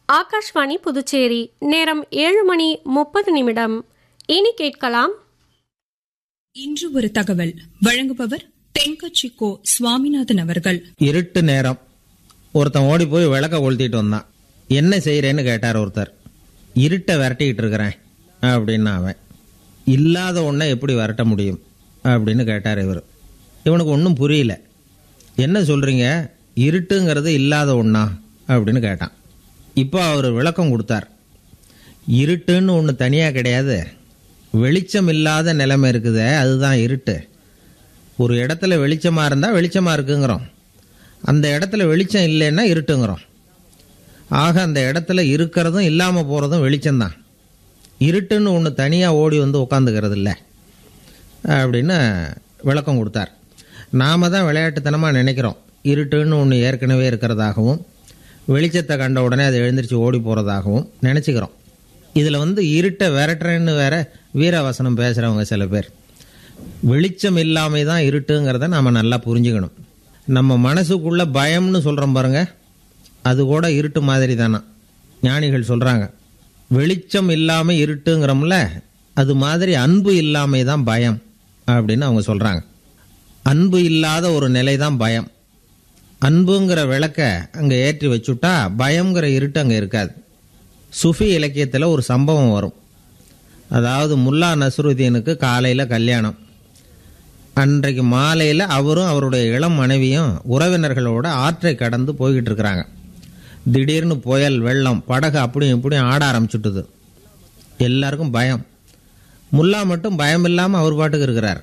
ஆகாஷ்வாணி புதுச்சேரி நேரம் ஏழு மணி முப்பது நிமிடம் இனி கேட்கலாம் இன்று ஒரு தகவல் வழங்குபவர் தென்கட்சி கோ சுவாமிநாதன் அவர்கள் இருட்டு நேரம் ஒருத்தன் ஓடி போய் விளக்க கொளுத்திட்டு வந்தான் என்ன செய்கிறேன்னு கேட்டார் ஒருத்தர் இருட்டை விரட்டிக்கிட்டு இருக்கிறேன் அப்படின்னு அவன் இல்லாத ஒன்றை எப்படி விரட்ட முடியும் அப்படின்னு கேட்டார் இவர் இவனுக்கு ஒன்றும் புரியல என்ன சொல்கிறீங்க இருட்டுங்கிறது இல்லாத ஒன்றா அப்படின்னு கேட்டான் இப்போ அவர் விளக்கம் கொடுத்தார் இருட்டுன்னு ஒன்று தனியாக கிடையாது வெளிச்சம் இல்லாத நிலைமை இருக்குதே அதுதான் இருட்டு ஒரு இடத்துல வெளிச்சமாக இருந்தால் வெளிச்சமாக இருக்குங்கிறோம் அந்த இடத்துல வெளிச்சம் இல்லைன்னா இருட்டுங்கிறோம் ஆக அந்த இடத்துல இருக்கிறதும் இல்லாமல் போகிறதும் வெளிச்சம்தான் இருட்டுன்னு ஒன்று தனியாக ஓடி வந்து உட்காந்துக்கிறது இல்லை அப்படின்னு விளக்கம் கொடுத்தார் நாம தான் விளையாட்டுத்தனமாக நினைக்கிறோம் இருட்டுன்னு ஒன்று ஏற்கனவே இருக்கிறதாகவும் வெளிச்சத்தை கண்ட உடனே அது எழுந்திரிச்சு ஓடி போகிறதாகவும் நினச்சிக்கிறோம் இதில் வந்து இருட்டை விரட்டுறேன்னு வேற வீரவசனம் பேசுகிறவங்க சில பேர் வெளிச்சம் இல்லாமை தான் இருட்டுங்கிறத நாம் நல்லா புரிஞ்சுக்கணும் நம்ம மனசுக்குள்ள பயம்னு சொல்கிறோம் பாருங்க அது கூட இருட்டு மாதிரி தானா ஞானிகள் சொல்கிறாங்க வெளிச்சம் இல்லாமல் இருட்டுங்கிறோம்ல அது மாதிரி அன்பு இல்லாமை தான் பயம் அப்படின்னு அவங்க சொல்கிறாங்க அன்பு இல்லாத ஒரு நிலை தான் பயம் அன்புங்கிற விளக்க அங்கே ஏற்றி வச்சுட்டா பயம்ங்கிற இருட்டு அங்கே இருக்காது சுஃபி இலக்கியத்தில் ஒரு சம்பவம் வரும் அதாவது முல்லா நஸ்ருதீனுக்கு காலையில் கல்யாணம் அன்றைக்கு மாலையில் அவரும் அவருடைய இளம் மனைவியும் உறவினர்களோட ஆற்றை கடந்து போய்கிட்டு இருக்கிறாங்க திடீர்னு புயல் வெள்ளம் படகு அப்படியும் இப்படியும் ஆட ஆரம்பிச்சுட்டுது எல்லாருக்கும் பயம் முல்லா மட்டும் பயம் இல்லாமல் அவர் பாட்டுக்கு இருக்கிறார்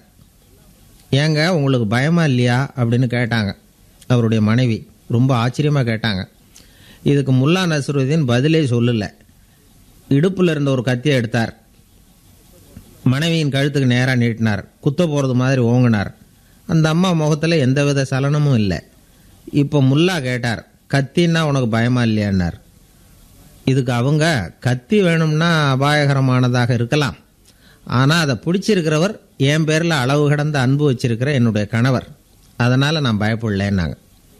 ஏங்க உங்களுக்கு பயமா இல்லையா அப்படின்னு கேட்டாங்க அவருடைய மனைவி ரொம்ப ஆச்சரியமாக கேட்டாங்க இதுக்கு முல்லா நஸ்ருதீன் பதிலே சொல்லலை இடுப்பில் இருந்த ஒரு கத்தியை எடுத்தார் மனைவியின் கழுத்துக்கு நேராக நீட்டினார் குத்த போகிறது மாதிரி ஓங்கினார் அந்த அம்மா முகத்தில் எந்தவித சலனமும் இல்லை இப்போ முல்லா கேட்டார் கத்தின்னா உனக்கு பயமா இல்லையான்னார் இதுக்கு அவங்க கத்தி வேணும்னா அபாயகரமானதாக இருக்கலாம் ஆனால் அதை பிடிச்சிருக்கிறவர் என் பேரில் அளவு கடந்த அன்பு வச்சிருக்கிற என்னுடைய கணவர் அதனால் நான் பயப்படலைன்னாங்க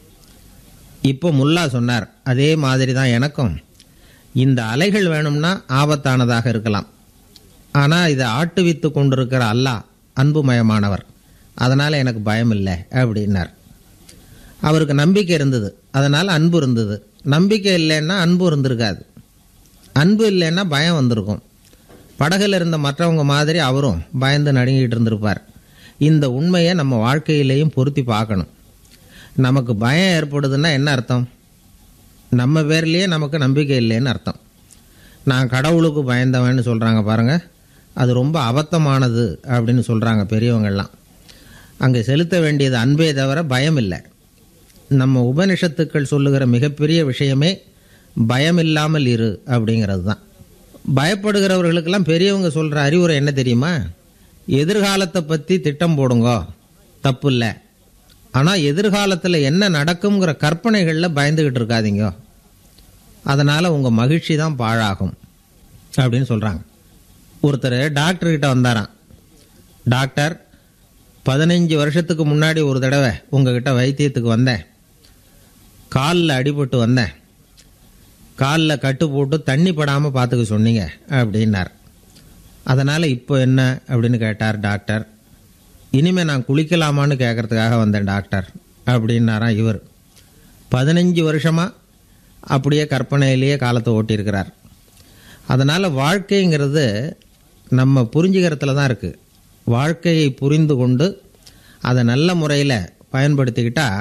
இப்போ முல்லா சொன்னார் அதே மாதிரி தான் எனக்கும் இந்த அலைகள் வேணும்னா ஆபத்தானதாக இருக்கலாம் ஆனால் இதை ஆட்டுவித்து கொண்டிருக்கிற அல்லாஹ் அன்புமயமானவர் அதனால் எனக்கு பயம் இல்லை அப்படின்னார் அவருக்கு நம்பிக்கை இருந்தது அதனால் அன்பு இருந்தது நம்பிக்கை இல்லைன்னா அன்பு இருந்திருக்காது அன்பு இல்லைன்னா பயம் வந்திருக்கும் படகுல இருந்த மற்றவங்க மாதிரி அவரும் பயந்து நடுங்கிட்டு இருந்திருப்பார் இந்த உண்மையை நம்ம வாழ்க்கையிலையும் பொருத்தி பார்க்கணும் நமக்கு பயம் ஏற்படுதுன்னா என்ன அர்த்தம் நம்ம பேர்லேயே நமக்கு நம்பிக்கை இல்லைன்னு அர்த்தம் நான் கடவுளுக்கு பயந்தவன்னு சொல்கிறாங்க பாருங்கள் அது ரொம்ப அபத்தமானது அப்படின்னு சொல்கிறாங்க பெரியவங்கள்லாம் அங்கே செலுத்த வேண்டியது அன்பே தவிர பயம் இல்லை நம்ம உபனிஷத்துக்கள் சொல்லுகிற மிகப்பெரிய விஷயமே பயம் இல்லாமல் இரு அப்படிங்கிறது தான் பயப்படுகிறவர்களுக்கெல்லாம் பெரியவங்க சொல்கிற அறிவுரை என்ன தெரியுமா எதிர்காலத்தை பற்றி திட்டம் போடுங்கோ தப்பு இல்லை ஆனால் எதிர்காலத்தில் என்ன நடக்குங்கிற கற்பனைகளில் பயந்துக்கிட்டு இருக்காதீங்க அதனால் உங்கள் மகிழ்ச்சி தான் பாழாகும் அப்படின்னு சொல்கிறாங்க ஒருத்தர் டாக்டர்கிட்ட வந்தாராம் டாக்டர் பதினஞ்சு வருஷத்துக்கு முன்னாடி ஒரு தடவை உங்ககிட்ட வைத்தியத்துக்கு வந்தேன் காலில் அடிபட்டு வந்தேன் காலில் கட்டு போட்டு தண்ணி படாமல் பார்த்துக்க சொன்னீங்க அப்படின்னார் அதனால் இப்போ என்ன அப்படின்னு கேட்டார் டாக்டர் இனிமேல் நான் குளிக்கலாமான்னு கேட்கறதுக்காக வந்தேன் டாக்டர் அப்படின்னாராம் இவர் பதினஞ்சு வருஷமாக அப்படியே கற்பனையிலேயே காலத்தை ஓட்டியிருக்கிறார் அதனால் வாழ்க்கைங்கிறது நம்ம புரிஞ்சுக்கிறதுல தான் இருக்குது வாழ்க்கையை புரிந்து கொண்டு அதை நல்ல முறையில் பயன்படுத்திக்கிட்டால்